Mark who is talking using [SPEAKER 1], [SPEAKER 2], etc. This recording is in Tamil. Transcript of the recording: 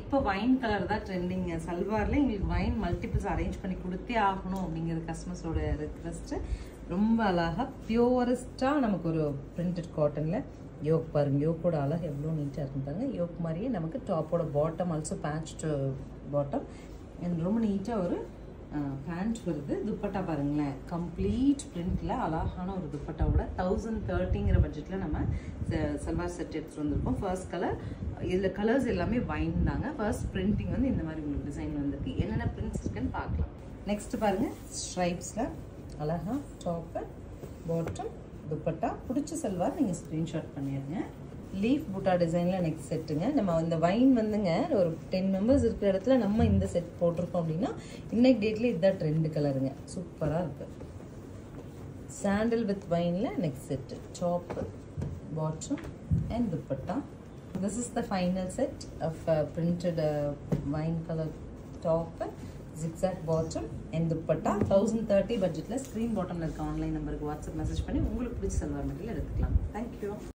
[SPEAKER 1] இப்போ வைன் கலர் தான் ட்ரெண்டிங்க சல்வாரில் எங்களுக்கு வைன் மல்டிபிள்ஸ் அரேஞ்ச் பண்ணி கொடுத்தே ஆகணும் அப்படிங்கிறது கஸ்டமர்ஸோட ரெக்வஸ்ட்டு ரொம்ப அழகாக பியூரஸ்ட்டாக நமக்கு ஒரு பிரிண்டட் காட்டனில் யோக் பாருங்க யோக்கோட அழகு எவ்வளோ நீட்டாக இருக்கும் பாருங்க யோக் மாதிரியே நமக்கு டாப்போட bottom also patched bottom and ரொம்ப நீட்டாக ஒரு பேண்ட் வருது துப்பட்டா பாருங்களேன் கம்ப்ளீட் பிரிண்டில் அழகான ஒரு துப்பட்டாவோட தௌசண்ட் தேர்ட்டிங்கிற பட்ஜெட்டில் நம்ம ச- சல்வார் செட் எடுத்துகிட்டு வந்திருக்கோம் ஃபர்ஸ்ட் கலர் இதில் கலர்ஸ் எல்லாமே வைன் தாங்க ஃபர்ஸ்ட் பிரிண்டிங் வந்து இந்த மாதிரி உங்களுக்கு டிசைன் வந்திருக்கு என்னென்ன பிரிண்ட்ஸ் இருக்குன்னு பார்க்கலாம் நெக்ஸ்ட் பாருங்கள் ஸ்ட்ரைப்ஸில் அழகா டாப்பு பாட்டம் துப்பட்டா பிடிச்ச சல்வார் நீங்கள் ஸ்க்ரீன்ஷாட் பண்ணிடுங்க லீஃப் பூட்டா டிசைனில் நெக்ஸ்ட் செட்டுங்க நம்ம இந்த வைன் வந்துங்க ஒரு டென் மெம்பர்ஸ் இருக்கிற இடத்துல நம்ம இந்த செட் போட்டிருக்கோம் அப்படின்னா இன்னைக்கு டேட்டில் இதுதான் ட்ரெண்ட் கலருங்க சூப்பராக இருக்கு சாண்டில் வித் வைனில் next set top bottom and dupatta this is the final set of printed wine colour top zigzag bottom and dupatta thousand thirty பட்ஜெட்டில் ஸ்க்ரீன் பாட்டமில் இருக்க ஆன்லைன் நம்பருக்கு வாட்ஸ்அப் மெசேஜ் பண்ணி உங்களுக்கு பிடிச்ச சல்வார் மெட்டீரியல் எடுத்துக்கலாம் தேங்க்யூ